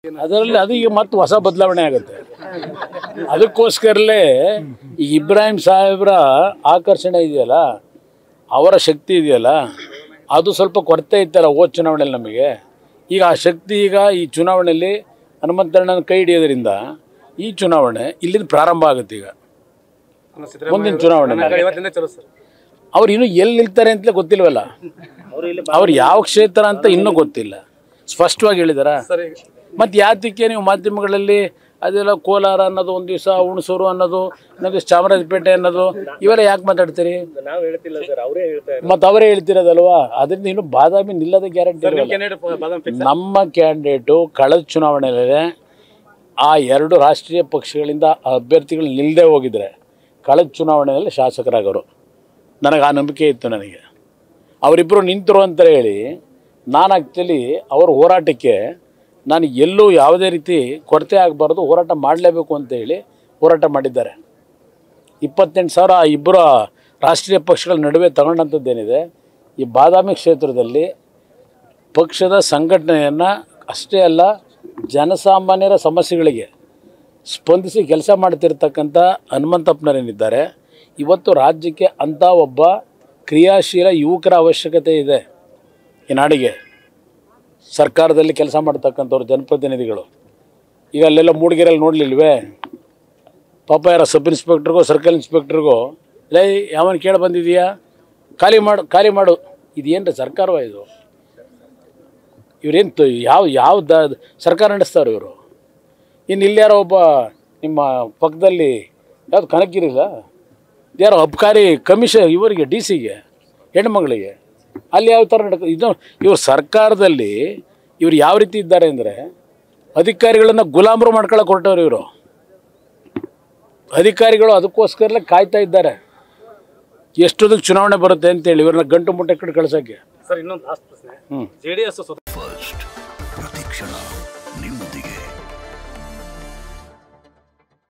ಅದರಲ್ಲಿ ಅದು ಈಗ ಮತ್ತೆ ಹೊಸ ಬದಲಾವಣೆ ಆಗುತ್ತೆ ಅದಕ್ಕೋಸ್ಕರಲೇ ಈ ಇಬ್ರಾಹಿಂ ಸಾಹೇಬ್ರ ಆಕರ್ಷಣೆ ಇದೆಯಲ್ಲ ಅವರ ಶಕ್ತಿ ಇದೆಯಲ್ಲ ಅದು ಸ್ವಲ್ಪ ಕೊರತೆ ಇತ್ತಲ್ಲ ಹೋದ ಚುನಾವಣೆಯಲ್ಲಿ ನಮಗೆ ಈಗ ಆ ಶಕ್ತಿ ಈಗ ಈ ಚುನಾವಣೆಯಲ್ಲಿ ಹನುಮಂತಣ್ಣನ ಕೈ ಹಿಡಿಯೋದ್ರಿಂದ ಈ ಚುನಾವಣೆ ಇಲ್ಲಿಂದ ಪ್ರಾರಂಭ ಆಗುತ್ತೆ ಈಗ ಮುಂದಿನ ಚುನಾವಣೆ ಇವತ್ತಿಂದ ಚಲೋ ಸರ್ ಅವ್ರು ಇನ್ನೂ ಎಲ್ಲಿ ನಿಲ್ತಾರೆ ಅಂತಲೇ ಗೊತ್ತಿಲ್ವಲ್ಲ ಅವ್ರು ಯಾವ ಕ್ಷೇತ್ರ ಅಂತ ಇನ್ನೂ ಗೊತ್ತಿಲ್ಲ ಸ್ಪಷ್ಟವಾಗಿ ಹೇಳಿದಾರ ಸರ್ ಈಗ ಮತ್ತು ಯಾತಕ್ಕೆ ನೀವು ಮಾಧ್ಯಮಗಳಲ್ಲಿ ಅದೆಲ್ಲ ಕೋಲಾರ ಅನ್ನೋದು ಒಂದು ದಿವಸ ಹುಣಸೂರು ಅನ್ನೋದು ಇನ್ನೊಂದು ದಿವಸ ಚಾಮರಾಜಪೇಟೆ ಅನ್ನೋದು ಇವೆಲ್ಲ ಯಾಕೆ ಮಾತಾಡ್ತೀರಿ ನಾವು ಹೇಳ್ತಿಲ್ಲ ಸರ್ ಅವರೇ ಹೇಳ್ತಾರೆ ಮತ್ತು ಅವರೇ ಹೇಳ್ತಿರೋದಲ್ವಾ ಅದರಿಂದ ಇನ್ನೂ ಬಾದಾಮಿ ನಿಲ್ಲದ ಗ್ಯಾರಂಟಿ ಬಾದಾಮ್ ಫಿಕ್ಸ್ ನಮ್ಮ ಕ್ಯಾಂಡಿಡೇಟು ಕಳೆದ ಚುನಾವಣೆಯಲ್ಲಿ ಆ ಎರಡು ರಾಷ್ಟ್ರೀಯ ಪಕ್ಷಗಳಿಂದ ಅಭ್ಯರ್ಥಿಗಳು ನಿಲ್ಲದೆ ಹೋಗಿದ್ರೆ ಕಳೆದ ಚುನಾವಣೆಯಲ್ಲಿ ಶಾಸಕರಾಗೋರು ನನಗೆ ಆ ನಂಬಿಕೆ ಇತ್ತು ನನಗೆ ಅವರಿಬ್ಬರು ನಿಂತರು ಅಂತ ಹೇಳಿ ನಾನು ಆ್ಯಕ್ಚುಲಿ ಅವ್ರ ಹೋರಾಟಕ್ಕೆ ನಾನು ಎಲ್ಲೂ ಯಾವುದೇ ರೀತಿ ಕೊರತೆ ಆಗಬಾರ್ದು ಹೋರಾಟ ಮಾಡಲೇಬೇಕು ಅಂತ ಹೇಳಿ ಹೋರಾಟ ಮಾಡಿದ್ದಾರೆ ಇಪ್ಪತ್ತೆಂಟು ಸಾವಿರ ಆ ಇಬ್ಬರು ರಾಷ್ಟ್ರೀಯ ಪಕ್ಷಗಳ ನಡುವೆ ತಗೊಂಡಂಥದ್ದೇನಿದೆ ಈ ಬಾದಾಮಿ ಕ್ಷೇತ್ರದಲ್ಲಿ ಪಕ್ಷದ ಸಂಘಟನೆಯನ್ನು ಅಷ್ಟೇ ಅಲ್ಲ ಜನಸಾಮಾನ್ಯರ ಸಮಸ್ಯೆಗಳಿಗೆ ಸ್ಪಂದಿಸಿ ಕೆಲಸ ಮಾಡ್ತಿರ್ತಕ್ಕಂಥ ಹನುಮಂತಪ್ಪನರೇನಿದ್ದಾರೆ ಇವತ್ತು ರಾಜ್ಯಕ್ಕೆ ಅಂಥ ಒಬ್ಬ ಕ್ರಿಯಾಶೀಲ ಯುವಕರ ಅವಶ್ಯಕತೆ ಇದೆ ಈ ನಾಡಿಗೆ ಸರ್ಕಾರದಲ್ಲಿ ಕೆಲಸ ಮಾಡ್ತಕ್ಕಂಥವ್ರು ಜನಪ್ರತಿನಿಧಿಗಳು ಈಗ ಅಲ್ಲೆಲ್ಲ ಮೂಡಿಗೆರೆಯಲ್ಲಿ ನೋಡಲಿಲ್ವೇ ಪಾಪ ಯಾರ ಸಬ್ ಇನ್ಸ್ಪೆಕ್ಟ್ರಿಗೋ ಸರ್ಕಲ್ ಇನ್ಸ್ಪೆಕ್ಟ್ರಿಗೋ ಲೇ ಯಾವನ್ ಕೇಳಿ ಬಂದಿದೀಯಾ ಖಾಲಿ ಮಾಡು ಖಾಲಿ ಮಾಡು ಇದೇನು ಸರ್ಕಾರವ ಇದು ಇವ್ರೇನು ಯಾವ ಯಾವ ದ ಸರ್ಕಾರ ನಡೆಸ್ತಾರೆ ಇವರು ಇನ್ನು ಇಲ್ಯಾರೋ ಒಬ್ಬ ನಿಮ್ಮ ಪಕ್ಕದಲ್ಲಿ ಯಾವ್ದು ಕನಕಿರಿಲ್ಲ ಯಾರೋ ಅಬ್ಕಾರಿ ಕಮಿಷನ್ ಇವರಿಗೆ ಡಿ ಸಿಗೆ ಹೆಣ್ಮಗಳಿಗೆ ಅಲ್ಲಿ ಯಾವ ಥರ ನಡ್ಕ ಇದು ಇವ್ರು ಸರ್ಕಾರದಲ್ಲಿ ಇವ್ರು ಯಾವ ರೀತಿ ಇದ್ದಾರೆ ಅಂದರೆ ಅಧಿಕಾರಿಗಳನ್ನು ಗುಲಾಮರು ಮಾಡ್ಕೊಳಕ್ಕೆ ಹೊರಟವ್ರು ಇವರು ಅಧಿಕಾರಿಗಳು ಅದಕ್ಕೋಸ್ಕರಲೇ ಕಾಯ್ತಾ ಇದ್ದಾರೆ ಎಷ್ಟೊತ್ತಿಗೆ ಚುನಾವಣೆ ಬರುತ್ತೆ ಅಂತೇಳಿ ಇವ್ರನ್ನ ಗಂಟು ಮುಟ್ಟೆ ಕಡೆ ಕಳ್ಸೋಕ್ಕೆ ಸರ್ ಇನ್ನೊಂದು ಲಾಸ್ಟ್ ಪ್ರಶ್ನೆ ಹ್ಞೂ ಜೆ ಡಿ ಎಸ್ ಫಸ್ಟ್ ಪ್ರತಿಕ್ಷಣ ನಿಮ್ಮೊಂದಿಗೆ